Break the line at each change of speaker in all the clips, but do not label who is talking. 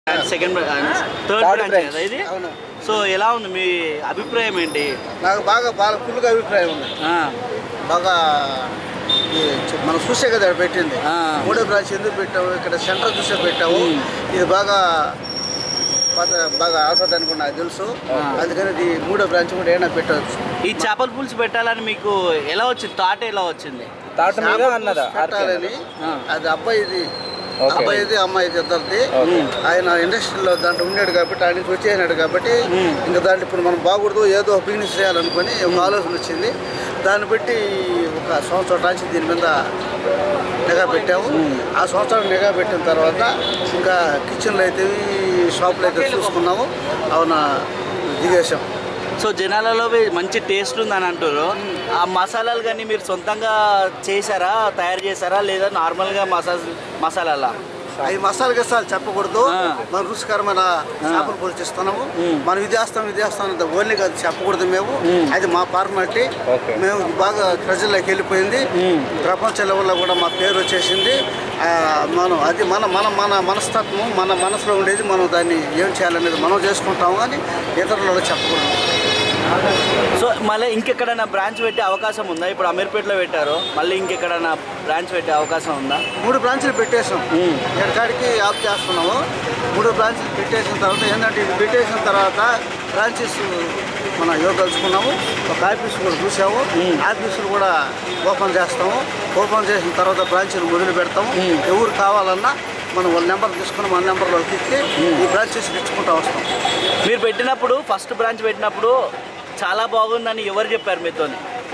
Second third
Third
branch
branch.
కదా ఇది
అవును
సో ఎలా ఉంది మీ అభిప్రాయం ఏంటి
నాకు బాగా బాగా ఫుల్గా అభిప్రాయం ఉంది
ఆ,
బాగా ఈ చె- మనం చూసే కదా ఇక్కడ పెట్టింది
ఆ.
మూడో బ్రాంచ్ ఎందుకు పెట్టావు ఇక్కడ సెంటర్ చూసే పెట్టావు
మ్మ్.
ఇది బాగా పాత- బాగా ఆస్వాదానికి కూడా నాకు తెలుసు అందుకని ఇది మూడో బ్రాంచ్ కూడా ఏమైనా పెట్టవచ్చు
ఈ చేపల పులుసు పెట్టాలని మీకు ఎలా వచ్చింది థాట్ ఎలా వచ్చింది
తాట మీద అన్నదా
పెట్టాలని
ఆ.
అది అబ్బాయిది
ఓకే.
అబ్బాయిది అమ్మాయిది ఇద్దరిది
ఓకే.
ఆయన ఇండస్ట్రీలో దాంట్లో ఉన్నాడు కాబట్టి ఆయన నుంచి వచ్చేసినాడు కాబట్టి ఇంకా దాంట్లో ఇప్పుడు మనం బాగూడదు ఏదో బిజినెస్ చేయాలనుకొని ఒక ఆలోచన వచ్చింది దాన్ని బట్టి ఒక సంవత్సరం నుంచి దీని మీద నిఘా పెట్టాము ఆ సంవత్సరం నిఘా పెట్టిన తర్వాత ఇంకా కిచెన్లో అయితే షాపులో అయితే చూసుకున్నాము అవునా దిగేసాం
సో జనాలలో వే- మంచి టేస్ట్ ఉందని అంటారు ఆ మసాలాలు కానీ మీరు సొంతంగా చేశారా తయారు చేశారా లేదా నార్మల్గా మసాజ్ మసాలాలా
అవి మసాలా గిసాలు చెప్పకూడదు
ఆ.
మన రుచికరమైన చేపలు పొలిచి ఇస్తున్నాము మనం ఇది వేస్తాం ఇది వేస్తాం అంటే ఓన్లీ కాదు చెప్పకూడదు మేము అది మా ఫార్మాలిటీ
ఓకే.
మేము బాగా ప్రజల్లోకి వెళ్ళిపోయింది ప్రపంచ లెవెల్లో కూడా మా పేరు వచ్చేసింది ఆ, మనం అది మన మన మన మనస్తత్వం మన మనసులో ఉండేది మనం దాన్ని ఏం చేయాలనేది మనం చేసుకుంటాము కానీ ఇతరులలో చెప్పకూడదు
సో మళ్ళీ ఇంకెక్కడైనా బ్రాంచ్ పెట్టే అవకాశం ఉందా ఇప్పుడు అమీర్పేటలో పెట్టారు మళ్ళీ ఇంకెక్కడైనా బ్రాంచ్ పెట్టే అవకాశం ఉందా
మూడు బ్రాంచ్లు పెట్టేసాం
మ్మ్.
ఎక్కడికి ఆఫ్ చేస్తున్నాము మూడు బ్రాంచ్లు పెట్టేసిన తర్వాత ఏంటంటే ఇది పెట్టేసిన తర్వాత బ్రాంచెస్ మనం ఇవ్వదలుచుకున్నాము ఒక ఆఫీస్ కూడా చూసాము ఆఫీసులు కూడా ఓపెన్ చేస్తాము ఓపెన్ చేసిన తర్వాత బ్రాంచ్లు మొదలు పెడతాము ఎవరు కావాలన్నా మనం వాళ్ళ నెంబర్ తీసుకుని మన నెంబర్లోకి ఇచ్చి ఈ బ్రాంచెస్ ఇచ్చుకుంటూ వస్తాం
మీరు పెట్టినప్పుడు ఫస్ట్ బ్రాంచ్ పెట్టినప్పుడు చాలా బాగుందని ఎవరు చెప్పారు మీతో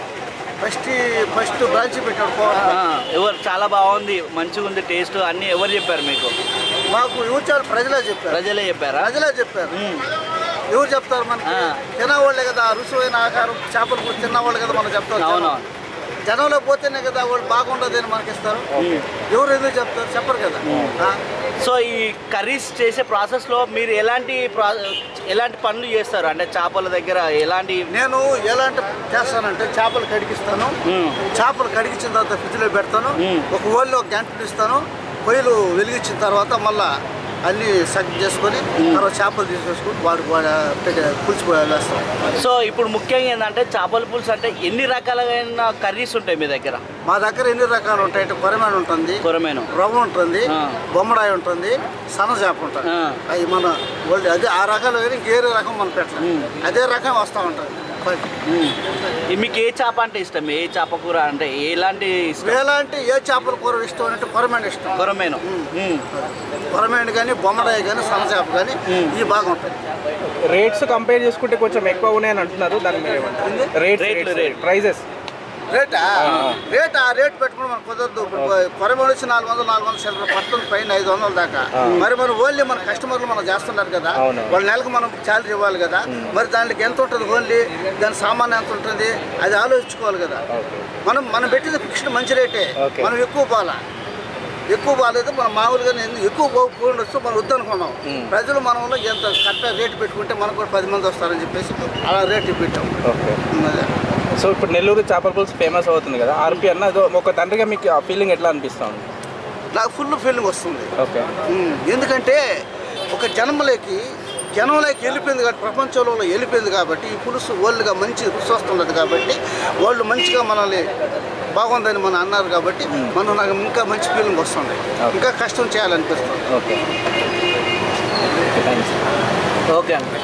ఫస్ట్ ఫస్ట్ బ్రాంచ్ పెట్టాడు పోవాలి
ఎవరు చాలా బాగుంది మంచిగా ఉంది టేస్ట్ అన్నీ ఎవరు చెప్పారు మీకు
మాకు యువచారు ప్రజలే చెప్పారు
ప్రజలే చెప్పారా
ప్రజలే చెప్పారు
మ్మ్.
ఎవరు చెప్తారు మనకి
ఆ.
తినవాళ్ళే కదా రుసువైన ఆహారం చేపలు కూడా తిన్నవాళ్ళు కదా మనం చెప్తాం
అవును.
జనం. జనంలో పోతేనే కదా వాళ్ళు బాగుండదని మనకి ఇస్తారు ఎవరు ఎందుకు చెప్తారు చెప్పరు కదా ఆ?
సో ఈ కర్రీస్ చేసే ప్రాసెస్లో మీరు ఎలాంటి ప్రా ఎలాంటి పనులు చేస్తారు అంటే చేపల దగ్గర ఎలాంటి
నేను ఎలాంటి చేస్తానంటే చేపలు కడిగిస్తాను
మ్మ్.
చేపలు కడిగించిన తర్వాత ఫ్రిడ్జ్లో పెడతాను
మ్మ్.
ఒక ఓళ్ళు ఒక గంటలు ఇస్తాను పొయ్యిలు వెలిగించిన తర్వాత మళ్ళా అన్నీ సగ్ చేసుకొని తర్వాత చేపలు తీసేసుకొని వాడు వాడు పెట్టి పులిచిపోయి వేస్తాం
సో ఇప్పుడు ముఖ్యంగా ఏంటంటే చేపల పులుసు అంటే ఎన్ని రకాలైన కర్రీస్ ఉంటాయి మీ దగ్గర
మా దగ్గర ఎన్ని రకాలు ఉంటాయి అంటే కొరమేన ఉంటుంది
కొరమేను
రవ్వ ఉంటుంది
ఆ.
బొమ్మడాయి ఉంటుంది సన్నజాప ఉంటుంది
ఆ.
అవి మన ఓల్డ్ అదే ఆ రకాలు కానీ ఇంకేరే రకం మనం పెట్టలేం అదే రకం వస్తూ ఉంటుంది
మ్మ్. ఈ మీకు ఏ చేప అంటే ఇష్టం ఏ చేప కూర అంటే ఎలాంటి ఇష్టం
ఎలాంటి ఏ చేపల కూర ఇష్టం అంటే కొరమేన ఇష్టం
కొరమేను మ్మ్.
కొరమేను కానీ బొమ్మడాయి కానీ సన్నజాప కానీ ఇవి బాగా ఉంటాయి
రేట్స్ కంపేర్ చేసుకుంటే కొంచెం ఎక్కువ ఉన్నాయని అంటున్నారు దాని మీద ఏమంటారు
రేట్లు,
రేట్స్
రేట్.
ప్రైజెస్
రేటా రేట్ ఆ రేట్ పెట్టుకుని మనకు కుదరదు ఇప్పుడు కొరమేను వచ్చి నాలుగు వందలు నాలుగు వందల చిల్లర పడుతుంది పైన ఐదు వందల దాకా మరి మన ఓన్లీ మన కస్టమర్లు మనం చేస్తున్నారు కదా
అవును.
వాళ్ళ నెలకు మనం శాలరీ ఇవ్వాలి కదా మరి దానికి ఎంత ఉంటుంది ఓన్లీ దాని సామాన్ ఎంత ఉంటుంది అది ఆలోచించుకోవాలి కదా
ఓకే
మనం మనం పెట్టింది ఫిక్స్డ్ మంచి రేటే
ఓకే.
మనం ఎక్కువ బాల ఎక్కువ బాగాలేదు మనం మామూలుగా ఎందుకు ఎక్కువ పోకుండా వస్తూ మనం వద్దనుకున్నాం ప్రజలు మనం ఎంత కరెక్ట్గా రేటు పెట్టుకుంటే మనకు కూడా పది మంది వస్తారని చెప్పేసి అలా రేటు పెట్టాం
ఓకే
అదే.
సో ఇప్పుడు నెల్లూరు చేపల పులుసు ఫేమస్ అవుతుంది కదా ఆర్పి అన్న అదో ఒక తండ్రిగా మీకు ఆ ఫీలింగ్ ఎట్లా అనిపిస్తా ఉంది
నాకు ఫుల్ ఫీలింగ్ వస్తుంది
ఓకే
ఉమ్, ఎందుకంటే ఒక జన్మలోకి జనంలోకి వెళ్ళిపోయింది కాబట్టి ప్రపంచంలో వెళ్ళిపోయింది కాబట్టి ఈ పులుసు ఓల్డ్గా మంచి రుచి వస్తున్నది కాబట్టి వాళ్ళు మంచిగా మనల్ని బాగుందని మనం అన్నారు కాబట్టి మనం నాకు ఇంకా మంచి ఫీలింగ్ వస్తుంది ఇంకా కష్టం చేయాలనిపిస్తుంది
ఓకే థ్యాంక్స్
ఓకే అండి